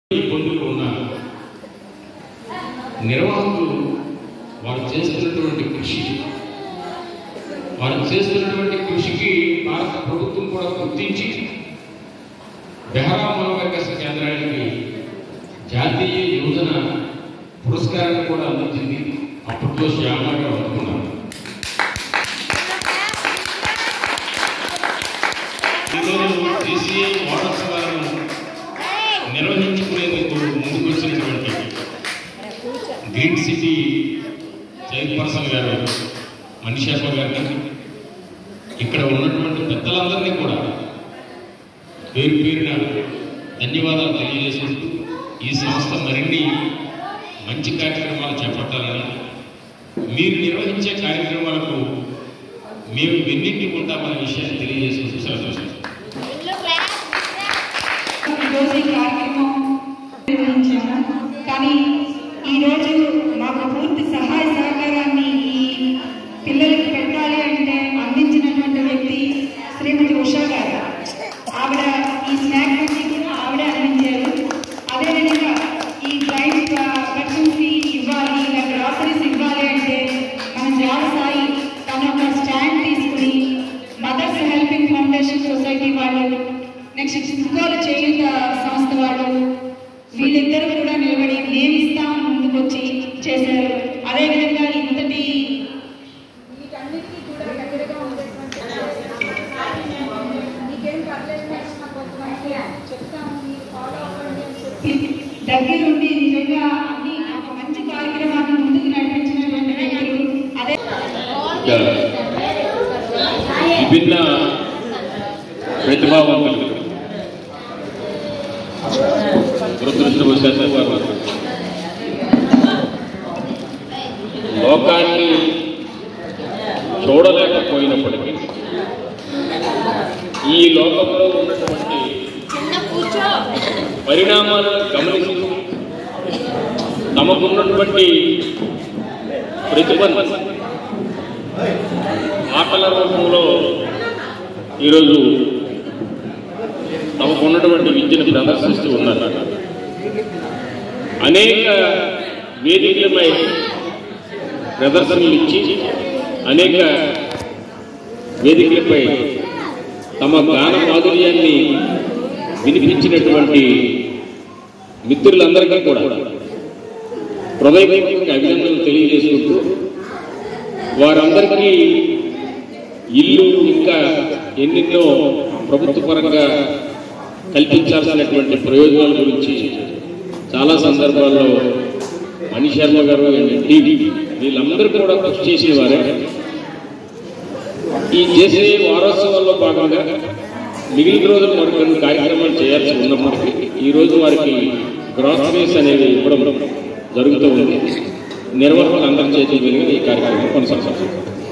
ఇబ్బందులు ఉన్నారు నిర్వాహకులు వారు చేస్తున్నటువంటి కృషి వారు చేస్తున్నటువంటి కృషికి భారత ప్రభుత్వం కూడా గుర్తించి బెహరా మనోవికాస కేంద్రానికి జాతీయ యోజన పురస్కారాన్ని కూడా అందించింది అప్పట్లో శ్యామగా అందుకున్నారు ఈరోజు టీసీఏ వారోత్సవాలను నిర్వహించుకునేందుకు ముందుకు వచ్చినటువంటి గ్రీన్ సిటీ చైర్పర్సన్ గారు మణిశర్మ గారిని ఇక్కడ ఉన్నటువంటి పెద్దలందరినీ కూడా పేరు పేరున ధన్యవాదాలు తెలియజేసుకుంటూ ఈ సంస్థ మరిన్ని మంచి కార్యక్రమాలు చేపట్టాలని మీరు నిర్వహించే కార్యక్రమాలకు మేము వెన్నింటి ఉంటామనే విషయాన్ని తెలియజేసుకుంటూ సెలవు తీసుకుంటాం. ఈరోజు ఈ కార్యక్రమం నిర్వహించాము కానీ ఈరోజు మాకు పూర్తి సహాయ సహకారాన్ని ఈ పిల్లలకి పెట్టాలి అంటే అందించినటువంటి వ్యక్తి శ్రీమతి ఉషా గారు ఆవిడ ఈ స్నాక్ అన్ని కూడా ఆవిడే అందించారు అదేవిధంగా ఈ క్లైంట్ పర్సన్స్కి ఇవ్వాలి ఇలా గ్రాసరీస్ ఇవ్వాలి అంటే మన జాడ సాయి తన ఒక స్టాండ్ తీసుకుని మదర్స్ హెల్పింగ్ ఫౌండేషన్ సొసైటీ వాళ్ళు నెక్స్ట్ సిస్కోల చేయుత సంస్థ వాళ్ళు వీళ్ళిద్దరూ కూడా నిలబడి మేము ఇస్తామని ముందుకు వచ్చి చేశారు అదేవిధంగా ఇంతటి వీటన్నిటికీ కూడా దగ్గరగా ఉండేటువంటి మీకేం పర్లేదు మేడం నాకు కొంతమంది చెప్తాము మీరు ఫాలో అవ్వండి అని చెప్పి దగ్గరుండి నిజంగా అన్ని ఒక మంచి కార్యక్రమాన్ని ముందుకు నడిపించినటువంటి వ్యక్తులు అదే విభిన్న ప్రతిభావంతులు దురదృష్టవశాత్తు వారు లోకాన్ని చూడలేకపోయినప్పటికీ ఈ లోకంలో ఉన్నటువంటి పరిణామాలను గమనిస్తూ తమకున్నటువంటి ప్రతిభను ఆటల రూపంలో ఈరోజు తమకు ఉన్నటువంటి విద్యను ప్రదర్శిస్తూ ఉన్నారు అనేక వేదికలపై ప్రదర్శనలు ఇచ్చి అనేక వేదికలపై తమ గాన మాధుర్యాన్ని వినిపించినటువంటి మిత్రులందరికీ కూడా హృదయపూర్వకంగా అభినందనలు తెలియజేసుకుంటూ వారందరికీ ఇల్లు ఇంకా ఎన్నెన్నో ప్రభుత్వ పరంగా కల్పించాల్సినటువంటి ప్రయోజనాల గురించి చాలా సందర్భాల్లో మణి శర్మ గారు టీవీ వీళ్ళందరూ కూడా కృషి చేసిన వారే ఈ చేసే వారోత్సవాల్లో భాగంగా మిగిలిన రోజులు మరికొన్ని కార్యక్రమాలు చేయాల్సి ఉన్నప్పటికీ ఈ రోజు వారికి గ్రాసరీస్ అనేవి ఇవ్వడం జరుగుతూ ఉంది నిర్వహణ అందరి చేతుల మీదుగా ఈ కార్యక్రమం కొనసాగుతుంది